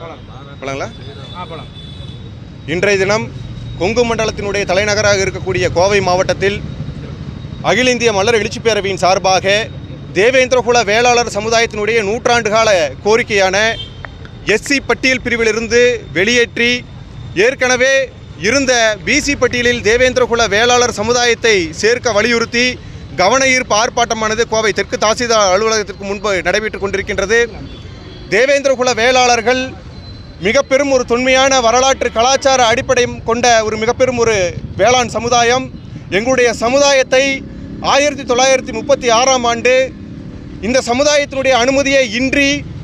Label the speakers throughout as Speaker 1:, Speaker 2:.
Speaker 1: போலாங்களா
Speaker 2: ஆ போகலாம்
Speaker 1: இன்றைய தினம் கொங்கு மண்டலத்தினுடைய தலைநகராக இருக்கக்கூடிய கோவை மாவட்டத்தில் அகில இந்திய மலர் எழுச்சி பேரவையின் சார்பாக தேவேந்திரகுல வேளாளர் சமுதாயத்தினுடைய நூற்றாண்டு கால கோரிக்கையான எஸ்சி பட்டியல் பிரிவிலிருந்து வெளியேற்றி ஏற்கனவே இருந்த பிசி பட்டியலில் தேவேந்திரகுல வேளாளர் சமுதாயத்தை சேர்க்க வலியுறுத்தி கவன ஈர்ப்பு ஆர்ப்பாட்டமானது கோவை தெற்கு தாசில்தார் அலுவலகத்திற்கு முன்பு நடைபெற்றுக் கொண்டிருக்கின்றது தேவேந்திரகுல வேளாளர்கள் மிக பெரும் ஒரு தொன்மையான வரலாற்று கலாச்சார அடிப்படை கொண்ட ஒரு மிக பெரும் ஒரு வேளாண் சமுதாயம் எங்களுடைய சமுதாயத்தை ஆயிரத்தி தொள்ளாயிரத்தி முப்பத்தி ஆறாம் ஆண்டு இந்த சமுதாயத்தினுடைய அனுமதியை இன்றி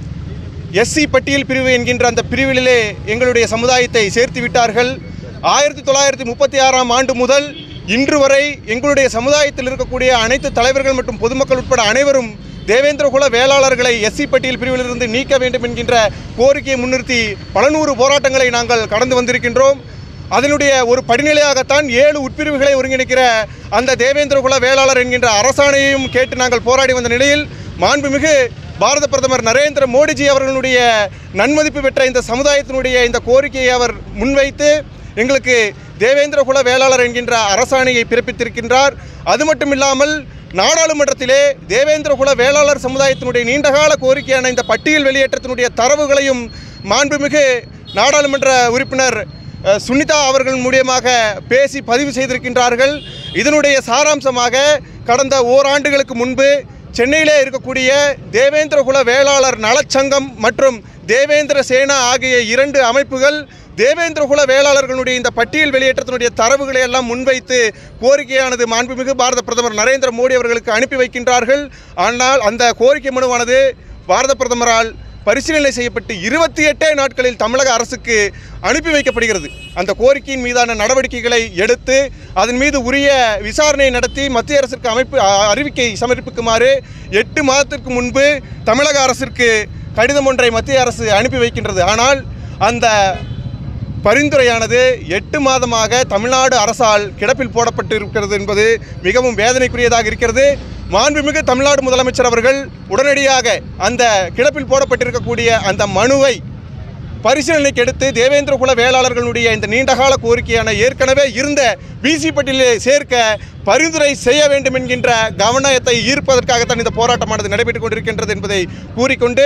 Speaker 1: எஸ்சி பட்டியல் பிரிவு என்கின்ற அந்த பிரிவிலே எங்களுடைய சமுதாயத்தை சேர்த்து விட்டார்கள் ஆயிரத்தி தொள்ளாயிரத்தி முப்பத்தி ஆறாம் ஆண்டு முதல் இன்று வரை எங்களுடைய சமுதாயத்தில் இருக்கக்கூடிய அனைத்து தலைவர்கள் மற்றும் பொதுமக்கள் உட்பட அனைவரும் தேவேந்திரகுல வேளாளர்களை எஸ்சி பட்டியல் பிரிவிலிருந்து நீக்க வேண்டும் என்கின்ற கோரிக்கையை முன்னிறுத்தி பல நூறு போராட்டங்களை நாங்கள் கடந்து வந்திருக்கின்றோம் அதனுடைய ஒரு படிநிலையாகத்தான் ஏழு உட்பிரிவுகளை ஒருங்கிணைக்கிற அந்த தேவேந்திரகுல வேளாளர் என்கின்ற அரசாணையையும் கேட்டு நாங்கள் போராடி வந்த நிலையில் மாண்புமிகு பாரத பிரதமர் நரேந்திர மோடிஜி அவர்களுடைய நன்மதிப்பு பெற்ற இந்த சமுதாயத்தினுடைய இந்த கோரிக்கையை அவர் முன்வைத்து எங்களுக்கு தேவேந்திரகுல வேளாளர் என்கின்ற அரசாணையை பிறப்பித்திருக்கின்றார் அது மட்டும் இல்லாமல் நாடாளுமன்றத்திலே தேவேந்திரகுல வேளாளர் சமுதாயத்தினுடைய நீண்டகால கோரிக்கையான இந்த பட்டியல் வெளியேற்றத்தினுடைய தரவுகளையும் மாண்புமிகு நாடாளுமன்ற உறுப்பினர் அஹ், சுனிதா அவர்கள் மூலியமாக பேசி பதிவு செய்திருக்கின்றார்கள் இதனுடைய சாராம்சமாக கடந்த ஓராண்டுகளுக்கு முன்பு சென்னையிலே இருக்கக்கூடிய தேவேந்திரகுல வேளாளர் நலச்சங்கம் மற்றும் தேவேந்திர சேனா ஆகிய இரண்டு அமைப்புகள் தேவேந்திரகுல வேளாளர்களுடைய இந்த பட்டியல் வெளியேற்றத்தினுடைய தரவுகளை எல்லாம் முன்வைத்து கோரிக்கையானது மாண்புமிகு பாரத பிரதமர் நரேந்திர மோடி அவர்களுக்கு அனுப்பி வைக்கின்றார்கள் ஆனால் அந்த கோரிக்கை மனுவானது பாரத பிரதமரால் பரிசீலனை செய்யப்பட்டு இருபத்தி எட்டே நாட்களில் தமிழக அரசுக்கு அனுப்பி வைக்கப்படுகிறது அந்த கோரிக்கையின் மீதான நடவடிக்கைகளை எடுத்து அதன் மீது உரிய விசாரணை நடத்தி மத்திய அரசிற்கு அமைப்பு அ- அறிவிக்கை சமர்ப்பிக்குமாறு எட்டு மாதத்திற்கு முன்பு தமிழக அரசிற்கு கடிதம் ஒன்றை மத்திய அரசு அனுப்பி வைக்கின்றது ஆனால் அந்த பரிந்துரையானது எட்டு மாதமாக தமிழ்நாடு அரசால் கிடப்பில் போடப்பட்டு இருக்கிறது என்பது மிகவும் வேதனைக்குரியதாக இருக்கிறது மாண்புமிகு தமிழ்நாடு முதலமைச்சர் அவர்கள் உடனடியாக அந்த கிடப்பில் போடப்பட்டிருக்கக்கூடிய அந்த மனுவை பரிசீலனைக்கு எடுத்து தேவேந்திரகுல வேளாளர்களுடைய இந்த நீண்டகால கோரிக்கையான ஏற்கனவே இருந்த பிசி பட்டியலிலே சேர்க்க பரிந்துரை செய்ய வேண்டும் என்கின்ற கவனத்தை ஈர்ப்பதற்காகத்தான் இந்த போராட்டமானது நடைபெற்றுக் கொண்டிருக்கின்றது என்பதை கூறிக்கொண்டு